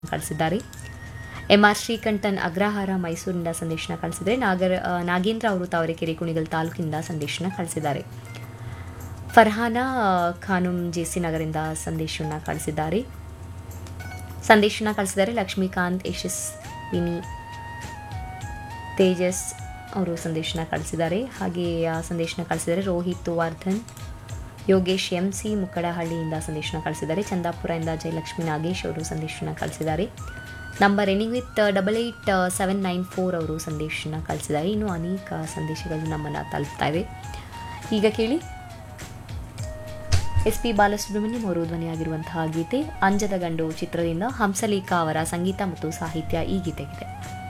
ಕಳಿಸಿದ್ದಾರೆ M R Srikantan Agrahara ಮೈಸೂರಿನಿಂದ ಸಂದೇಶನ ಕಳಿಸಿದರೆ ನಾಗರ ಆ, ನಾಗೇಂದ್ರ ಅವರು ತಾವರೆಕೆರೆ ಕುಣಿಗಲ್ ತಾಲೂಕಿನಿಂದ ಸಂದೇಶನ ಕಳಿಸಿದ್ದಾರೆ ಫರ್ಹಾನಾ ಆ, ಖಾನುಂ ಜೆಸಿ ನಗರಿಂದ ಸಂದೇಶವನ್ನು ಕಳಿಸಿದ್ದಾರೆ ಸಂದೇಶನ ಕಳಿಸಿದ್ದಾರೆ ಲಕ್ಷ್ಮೀಕಾಂತ್ ಯಶಸ್ವಿನಿ ತೇಜಸ್ ಅವರು ಸಂದೇಶನ ಕಳಿಸಿದ್ದಾರೆ ಹಾಗೆ ಆ ಸಂದೇಶನ ಕಳಿಸಿದ್ದಾರೆ ರೋಹಿತ್ ವರ್ಧನ್ ಯೋಗೇಶ್ ಎಂ ಸಿ ಮುಕ್ಕಡಹಳ್ಳಿಯಿಂದ ಸಂದೇಶನ ಕಳಿಸಿದ್ದಾರೆ ಚಂದಾಪುರದಿಂದ ಜಯಲಕ್ಷ್ಮಿ ನಾಗೇಶ್ ಅವರು ಸಂದೇಶನ ಕಳಿಸಿದ್ದಾರೆ number ending with double eight seven nine four ಅವರು ಸಂದೇಶನ ಕಳಿಸಿದ್ದಾರೆ ಇನ್ನು ಅನೇಕ ಸಂದೇಶಗಳು ನಮ್ಮನ್ನು ತಲುಪ್ತಾ ಇವೆ ಈಗ ಕೇಳಿ ಎಸ್ ಪಿ ಬಾಲಸುಬ್ರಹ್ಮಣ್ಯಂ ಅವರು ಧ್ವನಿಯಾಗಿರುವಂತಹ ಗೀತೆ ಅಂಜದ ಗಂಡು ಚಿತ್ರದಿಂದ ಹಂಸಲೇಖ ಅವರ ಸಂಗೀತ ಮತ್ತು ಸಾಹಿತ್ಯ ಈ ಗೀತೆಗಿದೆ